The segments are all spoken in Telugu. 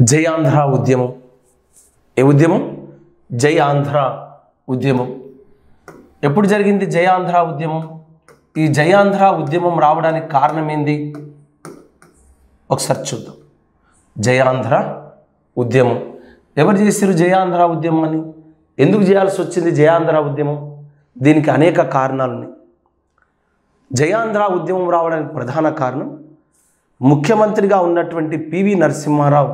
జై ఆంధ్ర ఉద్యమం ఏ ఉద్యమం జై ఆంధ్ర ఉద్యమం ఎప్పుడు జరిగింది జై ఆంధ్ర ఉద్యమం ఈ జై ఆంధ్ర ఉద్యమం రావడానికి కారణం ఏంది ఒకసారి చూద్దాం జై ఆంధ్ర ఉద్యమం ఎవరు చేశారు జై ఆంధ్ర ఉద్యమం అని ఎందుకు చేయాల్సి వచ్చింది జై ఆంధ్ర ఉద్యమం దీనికి అనేక కారణాలు ఉన్నాయి జయాంధ్ర ఉద్యమం రావడానికి ప్రధాన కారణం ముఖ్యమంత్రిగా ఉన్నటువంటి పివి నరసింహారావు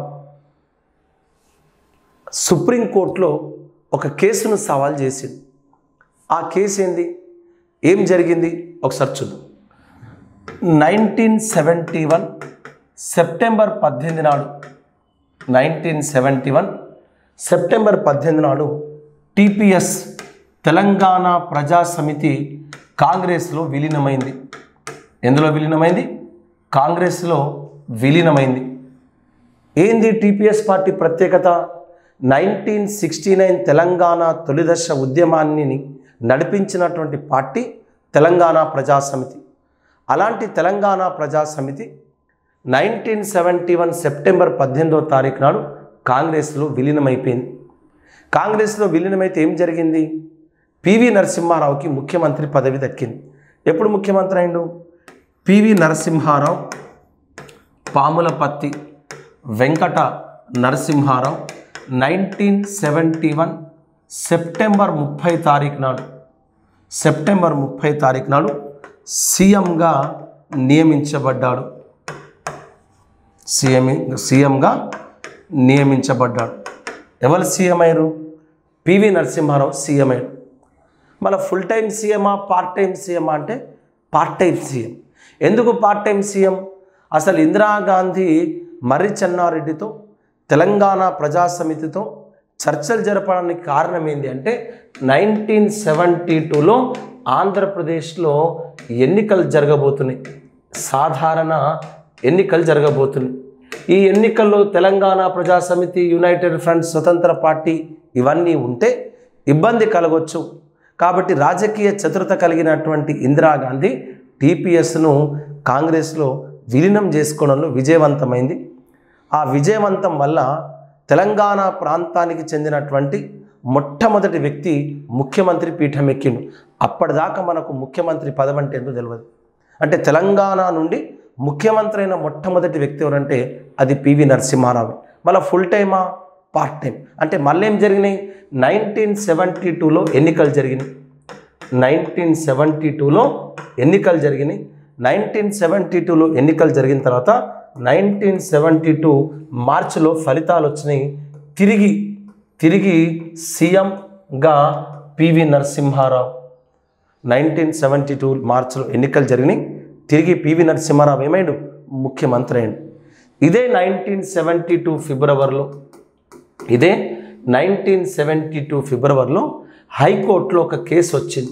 సుప్రీంకోర్టులో ఒక కేసును సవాల్ చేసింది ఆ కేసు ఏంది ఏం జరిగింది ఒకసారి చూద్దాం నైన్టీన్ సెవెంటీ వన్ సెప్టెంబర్ పద్దెనిమిది నాడు నైన్టీన్ సెవెంటీ వన్ సెప్టెంబర్ పద్దెనిమిది నాడు టిపిఎస్ తెలంగాణ ప్రజా సమితి కాంగ్రెస్లో విలీనమైంది ఎందులో విలీనమైంది కాంగ్రెస్లో విలీనమైంది ఏంది టీపీఎస్ పార్టీ ప్రత్యేకత నైన్టీన్ సిక్స్టీ నైన్ తెలంగాణ తొలిదశ ఉద్యమాన్ని నడిపించినటువంటి పార్టీ తెలంగాణ ప్రజా సమితి అలాంటి తెలంగాణ ప్రజా సమితి నైన్టీన్ సెవెంటీ వన్ సెప్టెంబర్ పద్దెనిమిదో తారీఖు నాడు కాంగ్రెస్లో విలీనమైపోయింది కాంగ్రెస్లో విలీనమైతే ఏం జరిగింది పివి నరసింహారావుకి ముఖ్యమంత్రి పదవి దక్కింది ఎప్పుడు ముఖ్యమంత్రి అయిండు PV Narasimha Rao Pamulaparthi Venkata Narasimha Rao nineteen seventy one September ముప్పై తారీఖు నాడు సెప్టెంబర్ ముప్పై తారీఖు నాడు సీఎంగా నియమించబడ్డాడు సీఎం సీఎంగా నియమించబడ్డాడు ఎవరు సీఎం అయ్యారు పివి నరసింహారావు సీఎం అయ్యాడు మళ్ళీ ఫుల్ టైం సీఎమా పార్ట్ టైం సీఎమా అంటే పార్ట్ టైం సీఎం ఎందుకు పార్ట్ టైం సీఎం అసలు ఇందిరాగాంధీ మర్రి చెన్నారెడ్డితో తెలంగాణ ప్రజా సమితితో చర్చలు జరపడానికి కారణం ఏంటి అంటే నైన్టీన్ సెవెంటీ టూలో ఆంధ్రప్రదేశ్లో ఎన్నికలు జరగబోతున్నాయి సాధారణ ఎన్నికలు జరగబోతున్నాయి ఈ ఎన్నికల్లో తెలంగాణ ప్రజా సమితి యునైటెడ్ ఫ్రంట్ స్వతంత్ర పార్టీ ఇవన్నీ ఉంటే ఇబ్బంది కలగొచ్చు కాబట్టి రాజకీయ చతురత కలిగినటువంటి ఇందిరాగాంధీ టీపీఎస్ను కాంగ్రెస్లో విలీనం చేసుకోవడంలో విజయవంతమైంది ఆ విజయవంతం వల్ల తెలంగాణ ప్రాంతానికి చెందినటువంటి మొట్టమొదటి వ్యక్తి ముఖ్యమంత్రి పీఠం ఎక్కిండు అప్పటిదాకా మనకు ముఖ్యమంత్రి పదవి అంటే ఏందో తెలియదు అంటే తెలంగాణ నుండి ముఖ్యమంత్రి అయిన మొట్టమొదటి వ్యక్తి ఎవరంటే అది పివి నరసింహారావు మళ్ళీ ఫుల్ టైమా పార్ట్ టైం అంటే మళ్ళీ ఏం జరిగినాయి నైన్టీన్ సెవెంటీ టూలో ఎన్నికలు జరిగినాయి నైన్టీన్ సెవెంటీ టూలో ఎన్నికలు జరిగినాయి నైన్టీన్ సెవెంటీ టూలో ఎన్నికలు జరిగిన తర్వాత నైన్టీన్ సెవెంటీ టూ మార్చిలో ఫలితాలు వచ్చినాయి తిరిగి తిరిగి సీఎంగా PV Narasimha Rao nineteen seventy two మార్చిలో ఎన్నికలు జరిగినాయి తిరిగి పివి నరసింహారావు ఏమైండు ముఖ్యమంత్రి అయిండు ఇదే నైన్టీన్ సెవెంటీ టూ ఫిబ్రవరిలో ఇదే నైన్టీన్ సెవెంటీ టూ ఫిబ్రవరిలో హైకోర్టులో ఒక కేసు వచ్చింది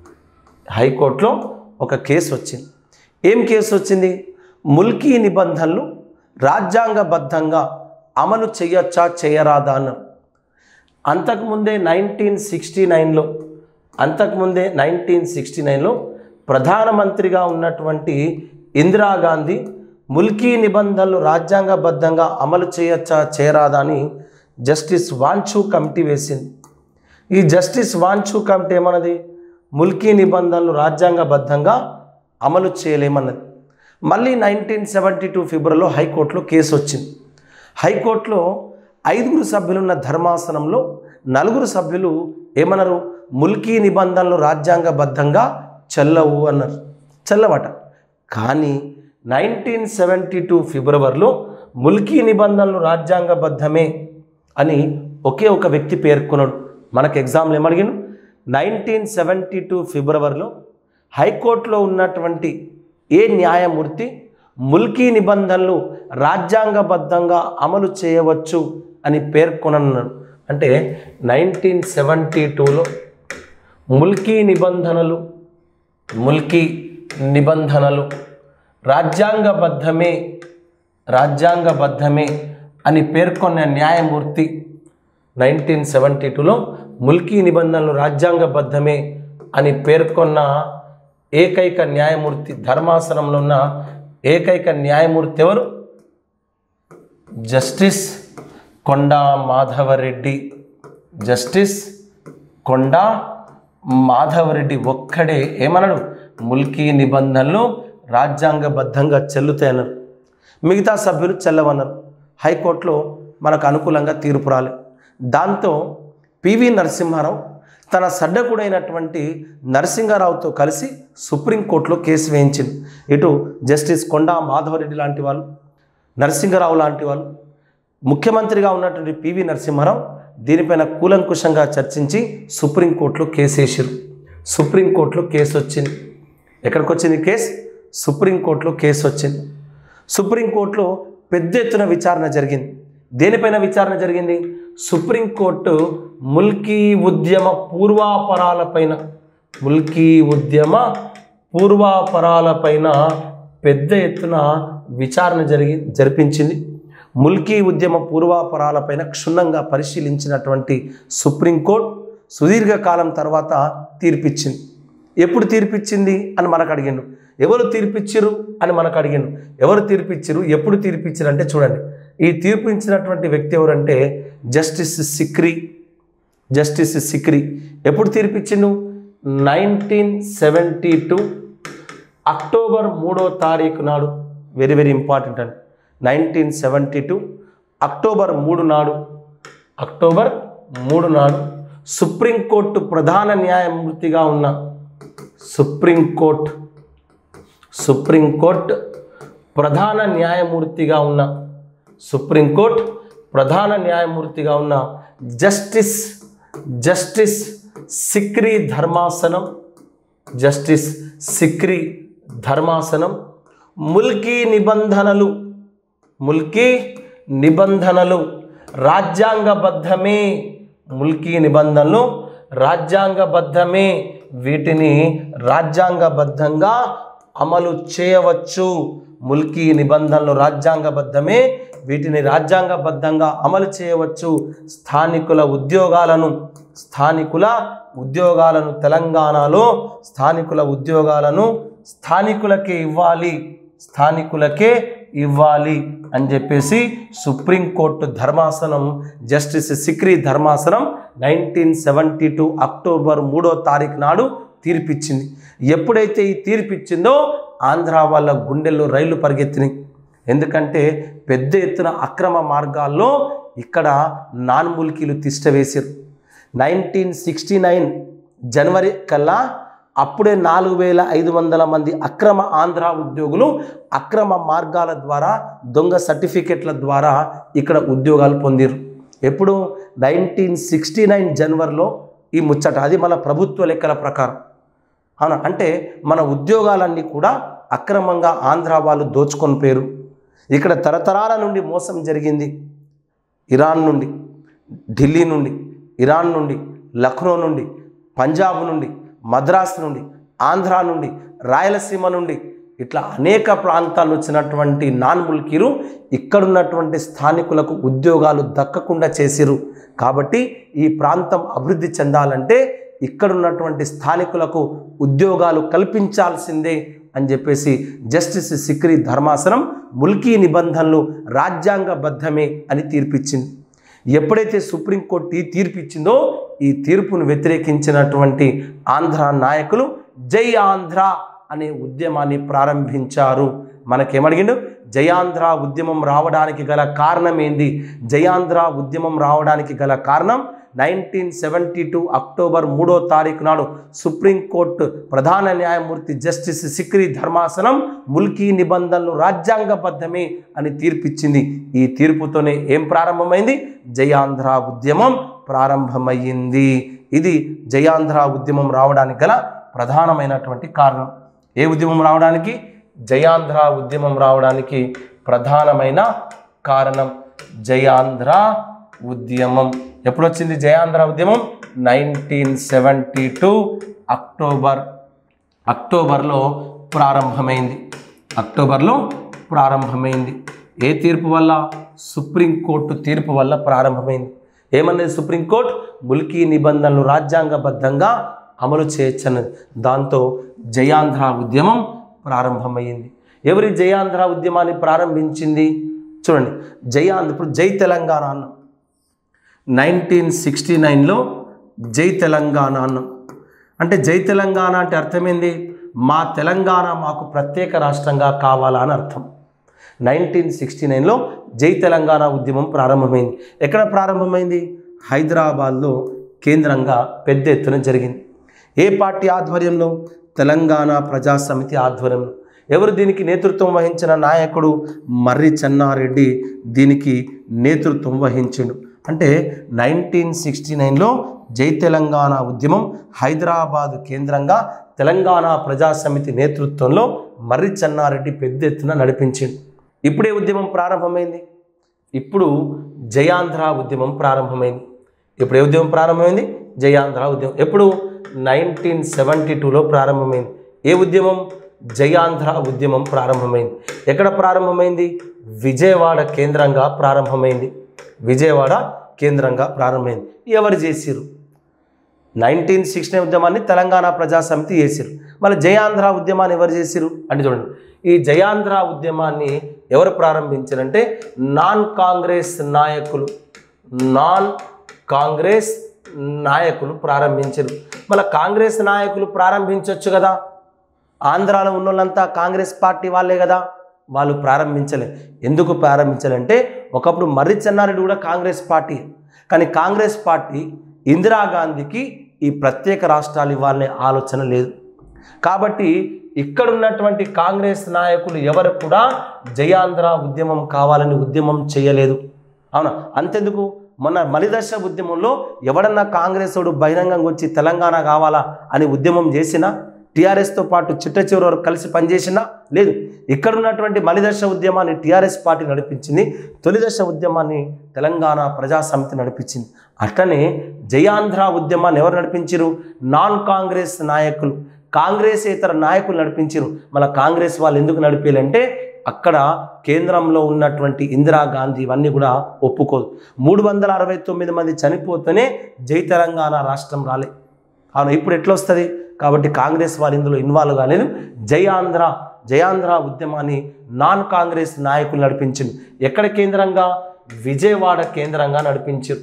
హైకోర్టులో ఒక కేసు వచ్చింది ఏం కేసు వచ్చింది ముల్కీ నిబంధనలు రాజ్యాంగబద్ధంగా అమలు చేయొచ్చా చేయరాదా అన్నారు అంతకుముందే నైన్టీన్ సిక్స్టీ నైన్లో అంతకుముందే నైన్టీన్ సిక్స్టీ నైన్లో ప్రధానమంత్రిగా ఉన్నటువంటి ఇందిరాగాంధీ ముల్కీ నిబంధనలు రాజ్యాంగబద్ధంగా అమలు చేయొచ్చా చేయరాదా అని జస్టిస్ వాంచు కమిటీ వేసింది ఈ జస్టిస్ వాంచు కమిటీ ఏమన్నది ముల్కీ నిబంధనలు రాజ్యాంగబద్ధంగా అమలు చేయలేమన్నది మళ్ళీ నైన్టీన్ సెవెంటీ టూ ఫిబ్రవరిలో హైకోర్టులో కేసు వచ్చింది హైకోర్టులో ఐదుగురు సభ్యులున్న ధర్మాసనంలో నలుగురు సభ్యులు ఏమన్నారు ముల్కీ నిబంధనలు రాజ్యాంగబద్ధంగా చెల్లవు అన్నారు చెల్లవట కానీ నైన్టీన్ సెవెంటీ టూ ఫిబ్రవరిలో ముల్కీ నిబంధనలు రాజ్యాంగబద్ధమే అని ఒకే ఒక వ్యక్తి పేర్కొన్నాడు మనకు ఎగ్జామ్లు ఏమడిగాను నైన్టీన్ సెవెంటీ టూ ఫిబ్రవరిలో హైకోర్టులో ఉన్నటువంటి ఏ న్యాయమూర్తి ముల్కీ నిబంధనలు రాజ్యాంగబద్ధంగా అమలు చేయవచ్చు అని పేర్కొనన్నాడు అంటే నైన్టీన్ సెవెంటీ టూలో ముల్కీ నిబంధనలు ముల్కీ నిబంధనలు రాజ్యాంగబద్ధమే రాజ్యాంగబద్ధమే అని పేర్కొన్న న్యాయమూర్తి నైన్టీన్ సెవెంటీ టూలో ముల్కీ నిబంధనలు రాజ్యాంగబద్ధమే అని పేర్కొన్న ఏకైక న్యాయమూర్తి ధర్మాసనంలో ఉన్న ఏకైక న్యాయమూర్తి ఎవరు జస్టిస్ కొండా మాధవరెడ్డి జస్టిస్ కొండా మాధవరెడ్డి ఒక్కడే ఏమన్నాడు ముల్కీ నిబంధనలు రాజ్యాంగబద్ధంగా చెల్లుతాయన్నారు మిగతా సభ్యులు చెల్లవన్నారు హైకోర్టులో మనకు అనుకూలంగా తీర్పు రాలే దాంతో పివి నరసింహారావు తన సడ్డకుడైనటువంటి నరసింహారావుతో కలిసి సుప్రీంకోర్టులో కేసు వేయించింది ఇటు జస్టిస్ కొండా మాధవరెడ్డి లాంటి వాళ్ళు నరసింహరావు లాంటి వాళ్ళు ముఖ్యమంత్రిగా ఉన్నటువంటి పివి నరసింహారావు దీనిపైన కూలంకుషంగా చర్చించి సుప్రీంకోర్టులో కేసు వేసారు సుప్రీంకోర్టులో కేసు వచ్చింది ఎక్కడికి వచ్చింది కేసు సుప్రీంకోర్టులో కేసు వచ్చింది సుప్రీంకోర్టులో పెద్ద ఎత్తున విచారణ జరిగింది దేనిపైన విచారణ జరిగింది సుప్రీంకోర్టు ముల్కీ ఉద్యమ పూర్వాపరాలపైన ముల్కీ ఉద్యమ పూర్వాపరాలపైన పెద్ద ఎత్తున విచారణ జరిగి జరిపించింది ముల్కీ ఉద్యమ పూర్వాపరాలపైన క్షుణ్ణంగా పరిశీలించినటువంటి సుప్రీంకోర్టు సుదీర్ఘకాలం తర్వాత తీర్పిచ్చింది ఎప్పుడు తీర్పిచ్చింది అని మనకు అడిగిండు ఎవరు తీర్పిచ్చిరు అని మనకు అడిగిండు ఎవరు తీర్పిచ్చిరు ఎప్పుడు తీర్పిచ్చిరు అంటే చూడండి ఈ తీర్పు ఇచ్చినటువంటి వ్యక్తి ఎవరంటే జస్టిస్ సిక్రీ జస్టిస్ సిక్రీ ఎప్పుడు తీర్పిచ్చిండు నైన్టీన్ సెవెంటీ టూ అక్టోబర్ మూడో తారీఖు నాడు వెరీ వెరీ ఇంపార్టెంట్ అండి నైన్టీన్ సెవెంటీ టూ అక్టోబర్ మూడు నాడు అక్టోబర్ మూడు నాడు సుప్రీంకోర్టు ప్రధాన న్యాయమూర్తిగా ఉన్న సుప్రీంకోర్టు సుప్రీంకోర్టు ప్రధాన న్యాయమూర్తిగా ఉన్న సుప్రీంకోర్టు ప్రధాన న్యాయమూర్తిగా ఉన్న జస్టిస్ జస్టిస్ సిక్రీ ధర్మాసనం జస్టిస్ సిక్రీ ధర్మాసనం ముల్కీ నిబంధనలు ముల్కీ నిబంధనలు రాజ్యాంగబద్ధమే ముల్కీ నిబంధనలు రాజ్యాంగబద్ధమే వీటిని రాజ్యాంగబద్ధంగా అమలు చేయవచ్చు ముల్కీ నిబంధనలు రాజ్యాంగబద్ధమే వీటిని రాజ్యాంగబద్ధంగా అమలు చేయవచ్చు స్థానికుల ఉద్యోగాలను స్థానికుల ఉద్యోగాలను తెలంగాణలో స్థానికుల ఉద్యోగాలను స్థానికులకే ఇవ్వాలి స్థానికులకే ఇవ్వాలి అని చెప్పేసి సుప్రీంకోర్టు ధర్మాసనం జస్టిస్ సిక్రీ ధర్మాసనం నైన్టీన్ సెవెంటీ టూ అక్టోబర్ మూడో తారీఖు నాడు తీర్పిచ్చింది ఎప్పుడైతే ఈ తీర్పిచ్చిందో ఆంధ్ర వాళ్ళ గుండెల్లో రైళ్లు పరిగెత్తినాయి ఎందుకంటే పెద్ద ఎత్తున అక్రమ మార్గాల్లో ఇక్కడ నాన్ ముల్కీలు తిష్ట వేశారు నైన్టీన్ సిక్స్టీ నైన్ జనవరి కల్లా అప్పుడే నాలుగు వేల ఐదు వందల మంది అక్రమ ఆంధ్ర ఉద్యోగులు అక్రమ మార్గాల ద్వారా దొంగ సర్టిఫికెట్ల ద్వారా ఇక్కడ ఉద్యోగాలు పొందిరు ఎప్పుడు నైన్టీన్ సిక్స్టీ నైన్ జనవరిలో ఈ ముచ్చట అది మన ప్రభుత్వ లెక్కల ప్రకారం అవునా అంటే మన ఉద్యోగాలన్నీ కూడా అక్రమంగా ఆంధ్ర వాళ్ళు దోచుకొని పేరు ఇక్కడ తరతరాల నుండి మోసం జరిగింది ఇరాన్ నుండి ఢిల్లీ నుండి ఇరాన్ నుండి లక్నో నుండి పంజాబ్ నుండి మద్రాస్ నుండి ఆంధ్ర నుండి రాయలసీమ నుండి ఇట్లా అనేక ప్రాంతాలు వచ్చినటువంటి నాన్ ముల్కీలు ఇక్కడున్నటువంటి స్థానికులకు ఉద్యోగాలు దక్కకుండా చేసిరు కాబట్టి ఈ ప్రాంతం అభివృద్ధి చెందాలంటే ఇక్కడున్నటువంటి స్థానికులకు ఉద్యోగాలు కల్పించాల్సిందే అని చెప్పేసి జస్టిస్ సిక్రీ ధర్మాసనం ముల్కీ నిబంధనలు రాజ్యాంగబద్ధమే అని తీర్పిచ్చింది ఎప్పుడైతే సుప్రీంకోర్టు ఈ తీర్పు ఇచ్చిందో ఈ తీర్పును వ్యతిరేకించినటువంటి ఆంధ్ర నాయకులు జై ఆంధ్ర అనే ఉద్యమాన్ని ప్రారంభించారు మనకేమడిగిండు జయాంధ్ర ఉద్యమం రావడానికి గల కారణం ఏంది జయాంధ్ర ఉద్యమం రావడానికి గల కారణం నైన్టీన్ సెవెంటీ టూ అక్టోబర్ మూడో తారీఖు నాడు సుప్రీంకోర్టు ప్రధాన న్యాయమూర్తి జస్టిస్ సిక్రీ ధర్మాసనం ముల్కీ నిబంధనలు రాజ్యాంగబద్ధమే అని తీర్పిచ్చింది ఈ తీర్పుతోనే ఏం ప్రారంభమైంది జయాంధ్ర ఉద్యమం ప్రారంభమయ్యింది ఇది జయాంధ్ర ఉద్యమం రావడానికి గల ప్రధానమైనటువంటి కారణం ఏ ఉద్యమం రావడానికి జయాంధ్ర ఉద్యమం రావడానికి ప్రధానమైన కారణం జయాంధ్ర ఉద్యమం ఎప్పుడు వచ్చింది జయాంధ్ర ఉద్యమం నైన్టీన్ సెవెంటీ టూ అక్టోబర్ అక్టోబర్లో ప్రారంభమైంది అక్టోబర్లో ప్రారంభమైంది ఏ తీర్పు వల్ల సుప్రీంకోర్టు తీర్పు వల్ల ప్రారంభమైంది ఏమన్నది సుప్రీంకోర్టు ముల్కీ నిబంధనలు రాజ్యాంగబద్ధంగా అమలు చేయొచ్చన్నది దాంతో జయాంధ్ర ఉద్యమం ప్రారంభమైంది ఎవరి జయాంధ్ర ఉద్యమాన్ని ప్రారంభించింది చూడండి జయాంధ్ర ఇప్పుడు జై తెలంగాణ అన్నాం నైన్టీన్ సిక్స్టీ నైన్లో జై తెలంగాణ అన్నాం అంటే జై తెలంగాణ అంటే అర్థమైంది మా తెలంగాణ మాకు ప్రత్యేక రాష్ట్రంగా కావాలా అని అర్థం నైన్టీన్ సిక్స్టీ నైన్లో జై తెలంగాణ ఉద్యమం ప్రారంభమైంది ఎక్కడ ప్రారంభమైంది హైదరాబాద్లో కేంద్రంగా పెద్ద ఎత్తున జరిగింది ఏ పార్టీ ఆధ్వర్యంలో తెలంగాణ ప్రజా సమితి ఆధ్వర్యంలో ఎవరు దీనికి నేతృత్వం వహించిన నాయకుడు మర్రి చెన్నారెడ్డి దీనికి నేతృత్వం వహించిండు అంటే నైన్టీన్ సిక్స్టీ నైన్లో జై తెలంగాణ ఉద్యమం హైదరాబాద్ కేంద్రంగా తెలంగాణ ప్రజా సమితి నేతృత్వంలో మర్రి చెన్నారెడ్డి పెద్ద ఎత్తున నడిపించిండు ఇప్పుడే ఉద్యమం ప్రారంభమైంది ఇప్పుడు జయాంధ్ర ఉద్యమం ప్రారంభమైంది ఇప్పుడు ఏ ఉద్యమం ప్రారంభమైంది జయాంధ్ర ఉద్యమం ఎప్పుడు నైన్టీన్ సెవెంటీ టూలో ప్రారంభమైంది ఏ ఉద్యమం జయాంధ్ర ఉద్యమం ప్రారంభమైంది ఎక్కడ ప్రారంభమైంది విజయవాడ కేంద్రంగా ప్రారంభమైంది విజయవాడ కేంద్రంగా ప్రారంభమైంది ఎవరు చేసిరు నైన్టీన్ సిక్స్టీ ఉద్యమాన్ని తెలంగాణ ప్రజా సమితి చేసిరు మళ్ళీ జయాంధ్ర ఉద్యమాన్ని ఎవరు చేసిరు అంటే చూడండి ఈ జయాంధ్ర ఉద్యమాన్ని ఎవరు ప్రారంభించారంటే నాన్ కాంగ్రెస్ నాయకులు నాన్ కాంగ్రెస్ నాయకులు ప్రారంభించారు మళ్ళీ కాంగ్రెస్ నాయకులు ప్రారంభించవచ్చు కదా ఆంధ్రాలో ఉన్న వాళ్ళంతా కాంగ్రెస్ పార్టీ వాళ్ళే కదా వాళ్ళు ప్రారంభించలే ఎందుకు ప్రారంభించాలంటే ఒకప్పుడు మర్రి చెన్నారెడ్డి కూడా కాంగ్రెస్ పార్టీ కానీ కాంగ్రెస్ పార్టీ ఇందిరాగాంధీకి ఈ ప్రత్యేక రాష్ట్రాలు ఇవ్వాలనే ఆలోచన లేదు కాబట్టి ఇక్కడ ఉన్నటువంటి కాంగ్రెస్ నాయకులు ఎవరు కూడా జయాంధ్ర ఉద్యమం కావాలని ఉద్యమం చేయలేదు అవునా అంతెందుకు మొన్న మలిదశ ఉద్యమంలో ఎవడన్నా కాంగ్రెస్ వాడు బహిరంగంగా వచ్చి తెలంగాణ కావాలా అని ఉద్యమం చేసినా టీఆర్ఎస్తో పాటు చిట్ట చివరి వరకు కలిసి పనిచేసినా లేదు ఇక్కడ ఉన్నటువంటి మలిదశ ఉద్యమాన్ని టీఆర్ఎస్ పార్టీ నడిపించింది తొలిదశ ఉద్యమాన్ని తెలంగాణ ప్రజా సమితి నడిపించింది అట్లనే జయాంధ్ర ఉద్యమాన్ని ఎవరు నడిపించారు నాన్ కాంగ్రెస్ నాయకులు కాంగ్రెస్ ఇతర నాయకులు నడిపించారు మళ్ళీ కాంగ్రెస్ వాళ్ళు ఎందుకు నడిపేయాలంటే అక్కడ కేంద్రంలో ఉన్నటువంటి ఇందిరాగాంధీ ఇవన్నీ కూడా ఒప్పుకోదు మూడు వందల అరవై తొమ్మిది మంది చనిపోతేనే జై తెలంగాణ రాష్ట్రం రాలే అవును ఇప్పుడు ఎట్లా వస్తుంది కాబట్టి కాంగ్రెస్ వాళ్ళు ఇందులో ఇన్వాల్వ్ కాలేదు జై ఆంధ్ర జయాంధ్ర ఉద్యమాన్ని నాన్ కాంగ్రెస్ నాయకులు నడిపించింది ఎక్కడ కేంద్రంగా విజయవాడ కేంద్రంగా నడిపించారు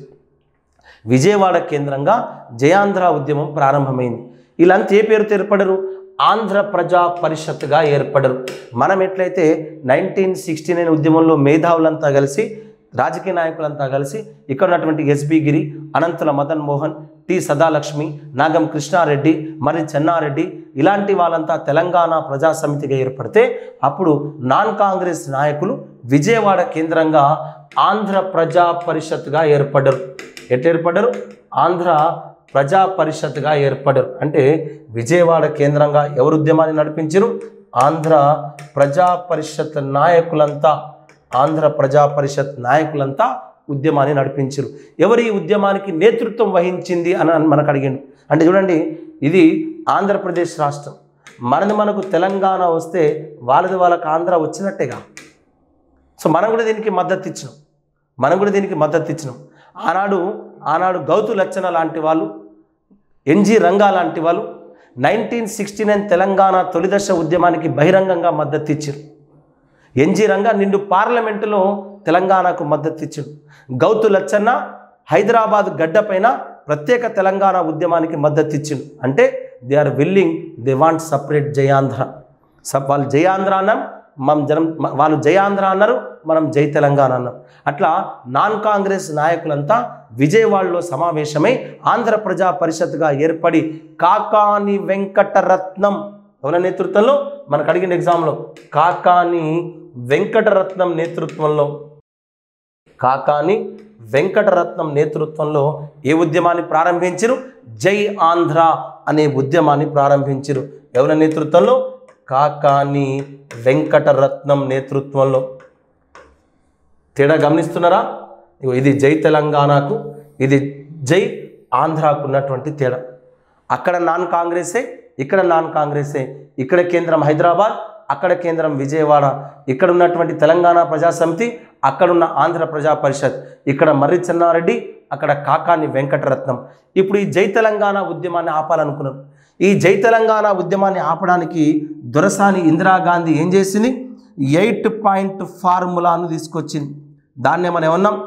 విజయవాడ కేంద్రంగా జయాంధ్ర ఉద్యమం ప్రారంభమైంది వీళ్ళంతా ఏ పేరుతో ఏర్పడరు ఆంధ్ర ప్రజా పరిషత్గా ఏర్పడరు మనం ఎట్లయితే నైన్టీన్ సిక్స్టీ నైన్ ఉద్యమంలో మేధావులంతా కలిసి రాజకీయ నాయకులంతా కలిసి ఇక్కడ ఉన్నటువంటి ఎస్బి గిరి అనంతుల మదన్ మోహన్ టి సదాలక్ష్మి నాగం కృష్ణారెడ్డి మరి చెన్నారెడ్డి ఇలాంటి వాళ్ళంతా తెలంగాణ ప్రజా సమితిగా ఏర్పడితే అప్పుడు నాన్ కాంగ్రెస్ నాయకులు విజయవాడ కేంద్రంగా ఆంధ్ర ప్రజా పరిషత్గా ఏర్పడ్డరు ఎట్లా ఏర్పడ్డరు ఆంధ్ర ప్రజా పరిషత్గా ఏర్పడరు అంటే విజయవాడ కేంద్రంగా ఎవరు ఉద్యమాన్ని నడిపించరు ఆంధ్ర ప్రజా పరిషత్ నాయకులంతా ఆంధ్ర ప్రజా పరిషత్ నాయకులంతా ఉద్యమాన్ని నడిపించరు ఎవరు ఈ ఉద్యమానికి నేతృత్వం వహించింది అని అని మనకు అడిగిండు అంటే చూడండి ఇది ఆంధ్రప్రదేశ్ రాష్ట్రం మనది మనకు తెలంగాణ వస్తే వాళ్ళది వాళ్ళకి ఆంధ్ర వచ్చినట్టేగా సో మనం కూడా దీనికి మద్దతు ఇచ్చినాం మనం కూడా దీనికి మద్దతు ఇచ్చినాం ఆనాడు ఆనాడు గౌతు లచ్చన లాంటి వాళ్ళు ఎన్జి రంగా లాంటి వాళ్ళు నైన్టీన్ సిక్స్టీ నైన్ తెలంగాణ తొలిదశ ఉద్యమానికి బహిరంగంగా మద్దతు ఇచ్చారు ఎన్జి రంగా నిండు పార్లమెంటులో తెలంగాణకు మద్దతు ఇచ్చాడు గౌతు లచ్చన్న హైదరాబాద్ గడ్డపైన ప్రత్యేక తెలంగాణ ఉద్యమానికి మద్దతు ఇచ్చిండు అంటే they are willing they want separate Jai Andhra సప్ వాళ్ళు జయాంధ్ర అన్నాం మనం జనం మ- వాళ్ళు జయాంధ్ర అన్నారు మనం జై తెలంగాణ అన్నాం అట్లా నాన్ కాంగ్రెస్ నాయకులంతా విజయవాడలో సమావేశమై ఆంధ్ర ప్రజా పరిషత్గా ఏర్పడి కాకాని వెంకటరత్నం ఎవరి నేతృత్వంలో మనకు అడిగిన ఎగ్జామ్లో కాకాని వెంకటరత్నం నేతృత్వంలో కాకాని వెంకటరత్నం నేతృత్వంలో ఏ ఉద్యమాన్ని ప్రారంభించరు జై ఆంధ్ర అనే ఉద్యమాన్ని ప్రారంభించరు ఎవరి నేతృత్వంలో కాకాని వెంకటరత్నం నేతృత్వంలో తేడా గమనిస్తున్నారా ఇగో ఇది జై తెలంగాణకు ఇది జై ఆంధ్రాకు ఉన్నటువంటి తేడా అక్కడ నాన్ కాంగ్రెసే ఇక్కడ నాన్ కాంగ్రెసే ఇక్కడ కేంద్రం హైదరాబాద్ అక్కడ కేంద్రం విజయవాడ ఇక్కడ ఉన్నటువంటి తెలంగాణ ప్రజా సమితి అక్కడున్న ఆంధ్ర ప్రజా పరిషత్ ఇక్కడ మర్రి చెన్నారెడ్డి అక్కడ కాకాని వెంకటరత్నం ఇప్పుడు ఈ జై తెలంగాణ ఉద్యమాన్ని ఆపాలనుకున్నారు ఈ జై తెలంగాణ ఉద్యమాన్ని ఆపడానికి దొరసాని ఇందిరాగాంధీ ఏం చేసింది ఎయిట్ పాయింట్ ఫార్ములాను తీసుకొచ్చింది దాన్నే మనం ఏమన్నాం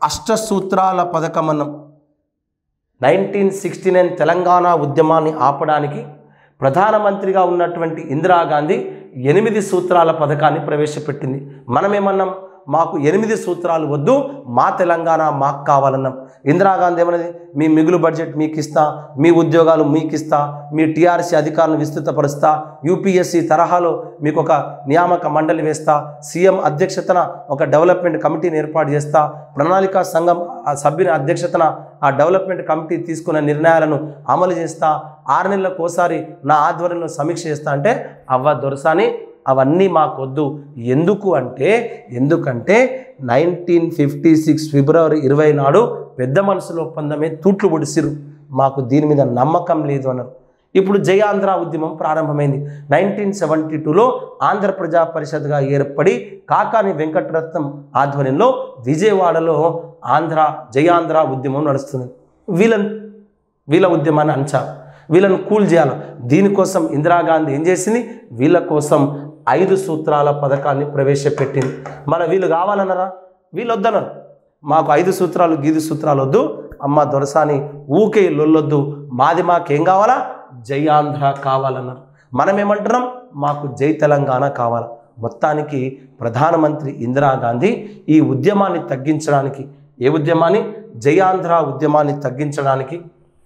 అష్టసూత్రాల పథకం అన్నాం నైన్టీన్ సిక్స్టీ నైన్ తెలంగాణ ఉద్యమాన్ని ఆపడానికి ప్రధానమంత్రిగా ఉన్నటువంటి ఇందిరాగాంధీ ఎనిమిది సూత్రాల పథకాన్ని ప్రవేశపెట్టింది మనమేమన్నాం మాకు ఎనిమిది సూత్రాలు వద్దు మా తెలంగాణ మాకు కావాలన్నాం ఇందిరాగాంధీ ఏమన్నది మీ మిగులు బడ్జెట్ మీకు ఇస్తా మీ ఉద్యోగాలు మీకు ఇస్తా మీ టీఆర్సీ అధికారులను విస్తృతపరుస్తా యూపీఎస్సీ తరహాలో మీకు ఒక నియామక మండలి వేస్తా సీఎం అధ్యక్షతన ఒక డెవలప్మెంట్ కమిటీని ఏర్పాటు చేస్తా ప్రణాళికా సంఘం ఆ సభ్యుని అధ్యక్షతన ఆ డెవలప్మెంట్ కమిటీ తీసుకున్న నిర్ణయాలను అమలు చేస్తా ఆరు నెలలకు ఒకసారి నా ఆధ్వర్యంలో సమీక్ష చేస్తా అంటే అవ్వ దొరసాని అవన్నీ మాకొద్దు ఎందుకు అంటే ఎందుకంటే నైన్టీన్ ఫిఫ్టీ సిక్స్ ఫిబ్రవరి ఇరవై నాడు పెద్ద మనుషుల ఒప్పందమే తూట్లు పొడిసిరు మాకు దీని మీద నమ్మకం లేదు అన్నారు ఇప్పుడు జై ఆంధ్ర ఉద్యమం ప్రారంభమైంది నైన్టీన్ సెవెంటీ టూలో ఆంధ్ర ప్రజా పరిషత్గా ఏర్పడి కాకాని వెంకటరత్నం ఆధ్వర్యంలో విజయవాడలో ఆంధ్ర జై ఆంధ్ర ఉద్యమం నడుస్తుంది వీళ్ళని వీళ్ళ ఉద్యమాన్ని అంచా వీళ్ళని కూల్ చేయాలి దీనికోసం ఇందిరాగాంధీ ఏం చేసింది వీళ్ళ కోసం ఐదు సూత్రాల పథకాన్ని ప్రవేశపెట్టింది మన వీళ్ళు కావాలన్నారా వీళ్ళు వద్దన్నారు మాకు ఐదు సూత్రాలు గీదు సూత్రాలు వద్దు అమ్మ దొరసాని ఊకే లొల్లొద్దు మాది మాకేం కావాలా జై ఆంధ్ర కావాలన్నారు మనం ఏమంటున్నాం మాకు జై తెలంగాణ కావాలి మొత్తానికి ప్రధానమంత్రి ఇందిరాగాంధీ ఈ ఉద్యమాన్ని తగ్గించడానికి ఏ ఉద్యమాన్ని జై ఆంధ్ర ఉద్యమాన్ని తగ్గించడానికి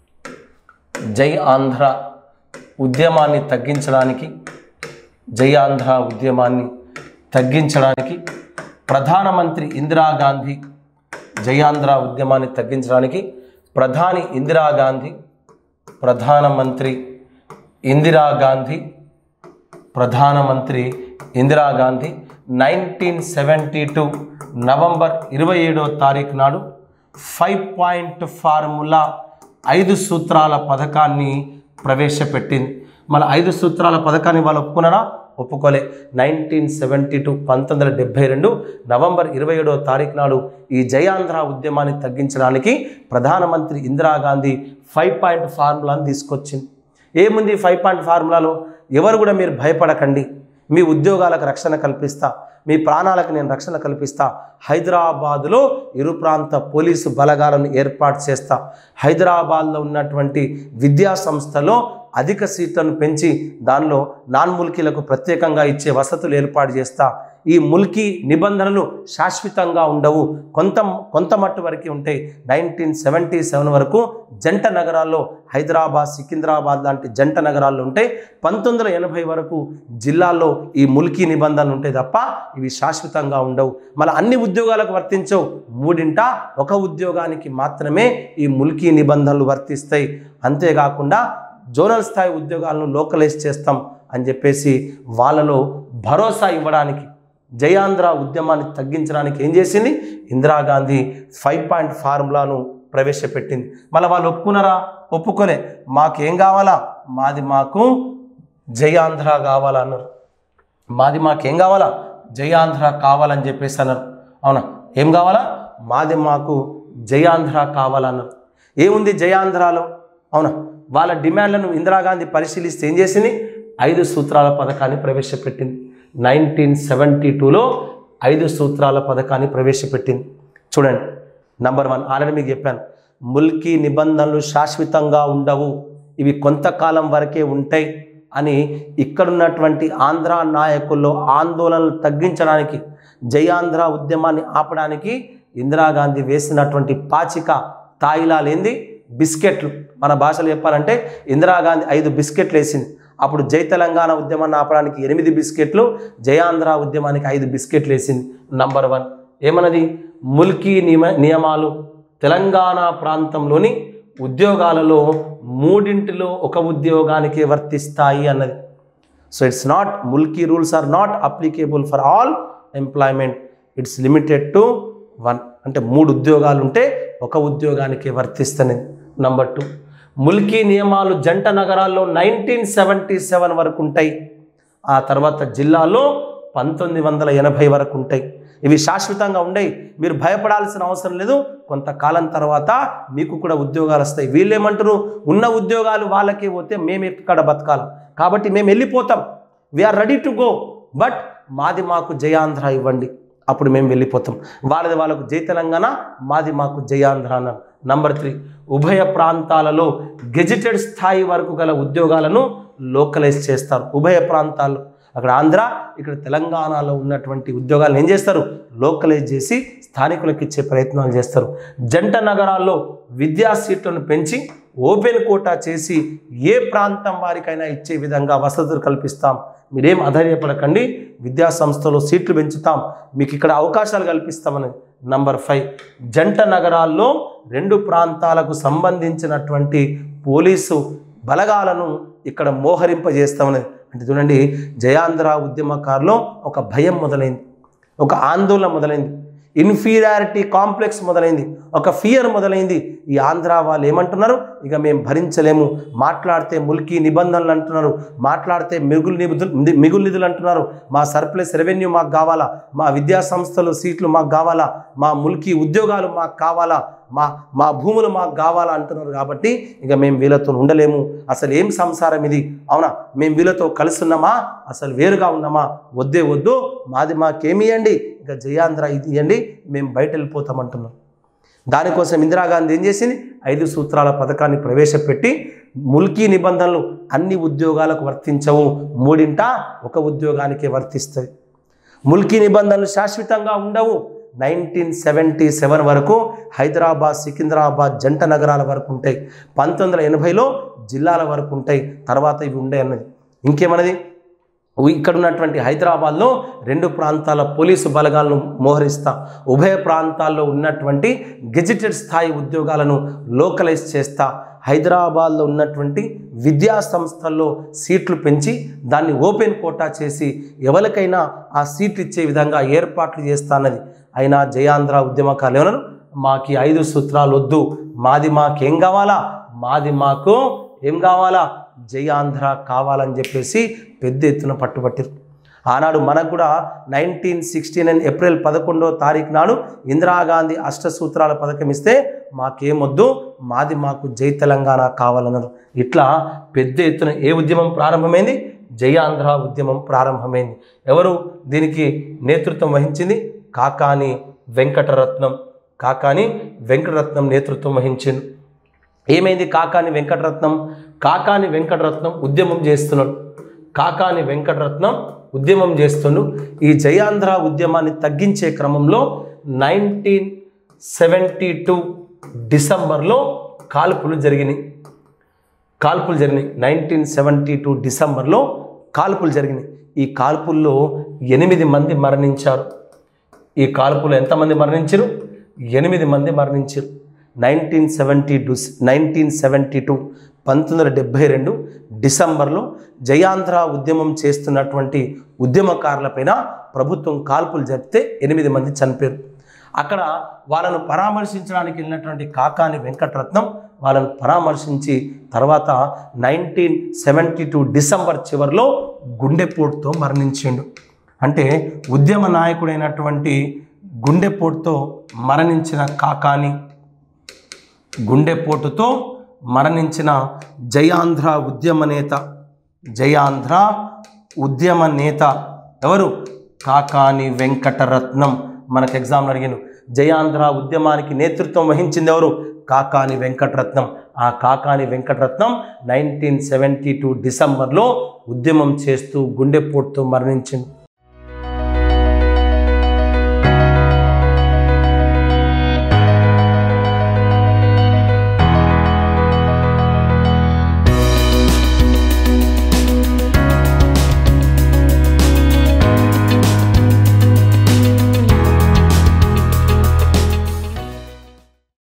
జై ఆంధ్ర ఉద్యమాన్ని తగ్గించడానికి జై ఆంధ్ర ఉద్యమాన్ని తగ్గించడానికి ప్రధానమంత్రి ఇందిరాగాంధీ జై ఆంధ్ర ఉద్యమాన్ని తగ్గించడానికి ప్రధాని ఇందిరాగాంధీ ప్రధానమంత్రి ఇందిరాగాంధీ ప్రధానమంత్రి Indira Gandhi nineteen seventy two November ఇరవై ఏడో తారీఖు నాడు ఫైవ్ పాయింట్ ఫార్ములా ఐదు సూత్రాల పథకాన్ని ప్రవేశపెట్టింది మన ఐదు సూత్రాల పథకాన్ని వాళ్ళు ఒప్పుకున్నారా ఒప్పుకోలే నైన్టీన్ సెవెంటీ టూ పంతొమ్మిది వందల డెబ్బై రెండు నవంబర్ ఇరవై ఏడవ తారీఖు నాడు ఈ జయాంధ్ర ఉద్యమాన్ని తగ్గించడానికి ప్రధానమంత్రి ఇందిరాగాంధీ ఫైవ్ పాయింట్ ఫార్ములాను తీసుకొచ్చింది ఏముంది ఫైవ్ పాయింట్ ఫార్ములాలో ఎవరు కూడా మీరు భయపడకండి మీ ఉద్యోగాలకు రక్షణ కల్పిస్తా మీ ప్రాణాలకు నేను రక్షణ కల్పిస్తా హైదరాబాదులో ఇరు ప్రాంత పోలీసు బలగాలను ఏర్పాటు చేస్తా హైదరాబాద్లో ఉన్నటువంటి విద్యా సంస్థలో అధిక సీట్లను పెంచి దానిలో నాన్ ముల్కీలకు ప్రత్యేకంగా ఇచ్చే వసతులు ఏర్పాటు చేస్తా ఈ ముల్కీ నిబంధనలు శాశ్వతంగా ఉండవు కొంత కొంత మట్టు వరకు ఉంటాయి నైన్టీన్ సెవెంటీ సెవెన్ వరకు జంట నగరాల్లో హైదరాబాద్ సికింద్రాబాద్ లాంటి జంట నగరాల్లో ఉంటాయి పంతొమ్మిది వందల ఎనభై వరకు జిల్లాల్లో ఈ ముల్కీ నిబంధనలు ఉంటాయి తప్ప ఇవి శాశ్వతంగా ఉండవు మళ్ళీ అన్ని ఉద్యోగాలకు వర్తించవు మూడింట ఒక ఉద్యోగానికి మాత్రమే ఈ ముల్కీ నిబంధనలు వర్తిస్తాయి అంతేకాకుండా జోనల్ స్థాయి ఉద్యోగాలను లోకలైజ్ చేస్తాం అని చెప్పేసి వాళ్ళలో భరోసా ఇవ్వడానికి జయాంధ్ర ఉద్యమాన్ని తగ్గించడానికి ఏం చేసింది ఇందిరాగాంధీ ఫైవ్ పాయింట్ ఫార్ములాను ప్రవేశపెట్టింది మళ్ళీ వాళ్ళు ఒప్పుకున్నారా ఒప్పుకోలే మాకేం కావాలా మాది మాకు జయాంధ్ర కావాలన్నారు మాది మాకేం కావాలా జయాంధ్ర కావాలని చెప్పేసి అన్నారు అవునా ఏం కావాలా మాది మాకు జయాంధ్ర కావాలన్నారు ఏముంది జయాంధ్రాలో అవునా వాళ్ళ డిమాండ్లను ఇందిరాగాంధీ పరిశీలిస్తే ఏం చేసింది ఐదు సూత్రాల పథకాన్ని ప్రవేశపెట్టింది నైన్టీన్ సెవెంటీ టూలో ఐదు సూత్రాల పథకాన్ని ప్రవేశపెట్టింది చూడండి నంబర్ వన్ ఆల్రెడీ మీకు చెప్పాను ముల్కీ నిబంధనలు శాశ్వతంగా ఉండవు ఇవి కొంతకాలం వరకే ఉంటాయి అని ఇక్కడున్నటువంటి ఆంధ్ర నాయకుల్లో ఆందోళనలు తగ్గించడానికి జయాంధ్ర ఉద్యమాన్ని ఆపడానికి ఇందిరాగాంధీ వేసినటువంటి పాచిక తాయిలాలు ఏంది బిస్కెట్లు మన భాషలో చెప్పాలంటే ఇందిరాగాంధీ ఐదు బిస్కెట్లు వేసింది అప్పుడు జై తెలంగాణ ఉద్యమాన్ని ఆపడానికి ఎనిమిది బిస్కెట్లు జయాంధ్ర ఉద్యమానికి ఐదు బిస్కెట్లు వేసింది నంబర్ వన్ ఏమన్నది ముల్కీ నియమ నియమాలు తెలంగాణ ప్రాంతంలోని ఉద్యోగాలలో మూడింటిలో ఒక ఉద్యోగానికి వర్తిస్తాయి అన్నది so it's not Mulki rules are not applicable for all employment it's limited to one అంటే మూడు ఉద్యోగాలు ఉంటే ఒక ఉద్యోగానికి వర్తిస్తని నంబర్ టూ ముల్కీ నియమాలు జంట నగరాల్లో నైన్టీన్ సెవెంటీ సెవెన్ వరకు ఉంటాయి ఆ తర్వాత జిల్లాలో పంతొమ్మిది వందల ఎనభై వరకు ఉంటాయి ఇవి శాశ్వతంగా ఉండయి మీరు భయపడాల్సిన అవసరం లేదు కొంతకాలం తర్వాత మీకు కూడా ఉద్యోగాలు వస్తాయి వీళ్ళేమంటారు ఉన్న ఉద్యోగాలు వాళ్ళకే పోతే మేము ఎక్కడ బతకాలి కాబట్టి మేము వెళ్ళిపోతాం we're ready to go but మాది మాకు జయాంధ్ర ఇవ్వండి అప్పుడు మేము వెళ్ళిపోతాం వాళ్ళది వాళ్ళకు జై తెలంగాణ మాది మాకు జయాంధ్ర అన్నారు నంబర్ త్రీ ఉభయ ప్రాంతాలలో గెజిటెడ్ స్థాయి వరకు గల ఉద్యోగాలను లోకలైజ్ చేస్తారు ఉభయ ప్రాంతాల్లో అక్కడ ఆంధ్ర ఇక్కడ తెలంగాణలో ఉన్నటువంటి ఉద్యోగాలను ఏం చేస్తారు లోకలైజ్ చేసి స్థానికులకు ఇచ్చే ప్రయత్నాలు చేస్తారు జంట నగరాల్లో విద్యా సీట్లను పెంచి ఓపెన్ కోటా చేసి ఏ ప్రాంతం వారికైనా ఇచ్చే విధంగా వసతులు కల్పిస్తాం మీరేం అధైర్యపడకండి విద్యా సంస్థలో సీట్లు పెంచుతాం మీకు ఇక్కడ అవకాశాలు కల్పిస్తామని నంబర్ ఫైవ్ జంట నగరాల్లో రెండు ప్రాంతాలకు సంబంధించినటువంటి పోలీసు బలగాలను ఇక్కడ మోహరింపజేస్తామని అంటే చూడండి జయాంధ్ర ఉద్యమకారులో ఒక భయం మొదలైంది ఒక ఆందోళన మొదలైంది ఇన్ఫీరియారిటీ కాంప్లెక్స్ మొదలైంది ఒక ఫియర్ మొదలైంది ఈ ఆంధ్ర వాళ్ళు ఏమంటున్నారు ఇక మేము భరించలేము మాట్లాడితే ముల్కీ నిబంధనలు అంటున్నారు మాట్లాడితే మిగులు నిధులు మిగులు నిధులు అంటున్నారు మా సర్ప్లస్ రెవెన్యూ మాకు కావాలా మా విద్యా సంస్థలు సీట్లు మాకు కావాలా మా ముల్కీ ఉద్యోగాలు మాకు కావాలా మా మా భూములు మాకు కావాలా అంటున్నారు కాబట్టి ఇక మేము వీళ్ళతో ఉండలేము అసలు ఏం సంసారం ఇది అవునా మేము వీళ్ళతో కలిసి ఉన్నామా అసలు వేరుగా ఉన్నామా వద్దే వద్దు మాది మాకేమి ఇవ్వండి ఇక జయాంధ్ర ఇది ఇవ్వండి మేము బయట వెళ్ళిపోతామంటున్నాం దానికోసం ఇందిరాగాంధీ ఏం చేసింది ఐదు సూత్రాల పథకాన్ని ప్రవేశపెట్టి ముల్కీ నిబంధనలు అన్ని ఉద్యోగాలకు వర్తించవు మూడింట ఒక ఉద్యోగానికే వర్తిస్తుంది ముల్కీ నిబంధనలు శాశ్వతంగా ఉండవు నైన్టీన్ సెవెంటీ సెవెన్ వరకు హైదరాబాద్ సికింద్రాబాద్ జంట నగరాల వరకు ఉంటాయి పంతొమ్మిది వందల ఎనభైలో జిల్లాల వరకు ఉంటాయి తర్వాత ఇవి ఉండే అన్నది ఇంకేమన్నది ఇక్కడ ఉన్నటువంటి హైదరాబాద్లో రెండు ప్రాంతాల పోలీసు బలగాలను మోహరిస్తా ఉభయ ప్రాంతాల్లో ఉన్నటువంటి గెజిటెడ్ స్థాయి ఉద్యోగాలను లోకలైజ్ చేస్తా హైదరాబాద్లో ఉన్నటువంటి విద్యా సంస్థల్లో సీట్లు పెంచి దాన్ని ఓపెన్ కోటా చేసి ఎవరికైనా ఆ సీట్లు ఇచ్చే విధంగా ఏర్పాట్లు చేస్తానది అయినా జయాంధ్ర ఉద్యమకాలు ఏమన్నారు మాకు ఈ ఐదు సూత్రాలు వద్దు మాది మాకేం కావాలా మాది మాకు ఏం కావాలా జయాంధ్ర కావాలని చెప్పేసి పెద్ద ఎత్తున పట్టుబట్టారు ఆనాడు మనకు కూడా నైన్టీన్ సిక్స్టీ నైన్ ఏప్రిల్ పదకొండో తారీఖు నాడు ఇందిరాగాంధీ అష్టసూత్రాల పథకం ఇస్తే మాకేమొద్దు మాది మాకు జై తెలంగాణ కావాలన్నారు ఇట్లా పెద్ద ఎత్తున ఏ ఉద్యమం ప్రారంభమైంది జయాంధ్ర ఉద్యమం ప్రారంభమైంది ఎవరు దీనికి నేతృత్వం వహించింది కాకాని వెంకటరత్నం కాకాని వెంకటరత్నం నేతృత్వం వహించింది ఏమైంది కాకాని వెంకటరత్నం కాకాని వెంకటరత్నం ఉద్యమం చేస్తున్నాడు కాకాని వెంకటరత్నం ఉద్యమం చేస్తుండు ఈ జయాంధ్ర ఉద్యమాన్ని తగ్గించే క్రమంలో నైన్టీన్ సెవెంటీ టూ డిసెంబర్లో కాల్పులు జరిగినాయి కాల్పులు జరిగినాయి నైన్టీన్ సెవెంటీ టూ డిసెంబర్లో కాల్పులు జరిగినాయి ఈ కాల్పుల్లో ఎనిమిది మంది మరణించారు ఈ కాల్పులు ఎంతమంది మరణించారు ఎనిమిది మంది మరణించారు nineteen seventy two nineteen seventy two పంతొమ్మిది వందల డెబ్భై రెండు డిసెంబర్లో జయాంధ్ర ఉద్యమం చేస్తున్నటువంటి ఉద్యమకారులపైన ప్రభుత్వం కాల్పులు జరిపితే ఎనిమిది మంది చనిపోయారు అక్కడ వాళ్ళను పరామర్శించడానికి వెళ్ళినటువంటి కాకాని వెంకటరత్నం వాళ్ళను పరామర్శించి తర్వాత నైన్టీన్ సెవెంటీ టూ డిసెంబర్ చివరిలో గుండెపోటుతో మరణించిండు అంటే ఉద్యమ నాయకుడైనటువంటి గుండెపోటుతో మరణించిన కాకాని గుండెపోటుతో మరణించిన జయాంధ్ర ఉద్యమ నేత జయాంధ్ర ఉద్యమ నేత ఎవరు కాకాని వెంకటరత్నం మనకు ఎగ్జామ్లో అడిగాను జయాంధ్ర ఉద్యమానికి నేతృత్వం వహించింది ఎవరు కాకాని వెంకటరత్నం ఆ Kakani Venkataratnam nineteen seventy two డిసెంబర్లో ఉద్యమం చేస్తూ గుండెపోటుతో మరణించింది